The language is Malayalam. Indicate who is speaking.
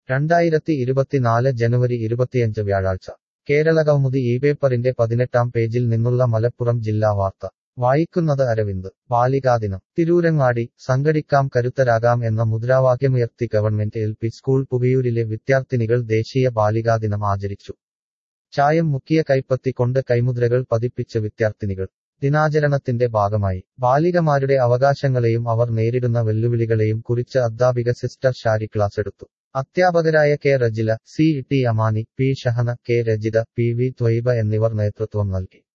Speaker 1: രണ്ടായിരത്തി ഇരുപത്തിനാല് ജനുവരി ഇരുപത്തിയഞ്ച് വ്യാഴാഴ്ച കേരളകൗമുദി ഈ പേപ്പറിന്റെ പതിനെട്ടാം പേജിൽ നിന്നുള്ള മലപ്പുറം ജില്ലാ വാർത്ത വായിക്കുന്നത് അരവിന്ദ് ബാലികാദിനം തിരൂരങ്ങാടി സംഘടിക്കാം കരുത്തരാകാം എന്ന മുദ്രാവാക്യമുയർത്തി ഗവൺമെന്റ് എൽ പി സ്കൂൾ പുകയൂരിലെ വിദ്യാർത്ഥിനികൾ ദേശീയ ബാലികാദിനം ആചരിച്ചു ചായം മുക്കിയ കൈപ്പത്തി കൊണ്ട് കൈമുദ്രകൾ പതിപ്പിച്ച വിദ്യാർത്ഥിനികൾ ദിനാചരണത്തിന്റെ ഭാഗമായി ബാലികമാരുടെ അവകാശങ്ങളെയും അവർ നേരിടുന്ന വെല്ലുവിളികളെയും കുറിച്ച് അധ്യാപിക സിസ്റ്റർ ഷാരി ക്ലാസ് എടുത്തു അധ്യാപകരായ K Rajila C T Amani P Shahana K Rajitha P V Thwaiba എന്നിവർ നേതൃത്വം നൽകി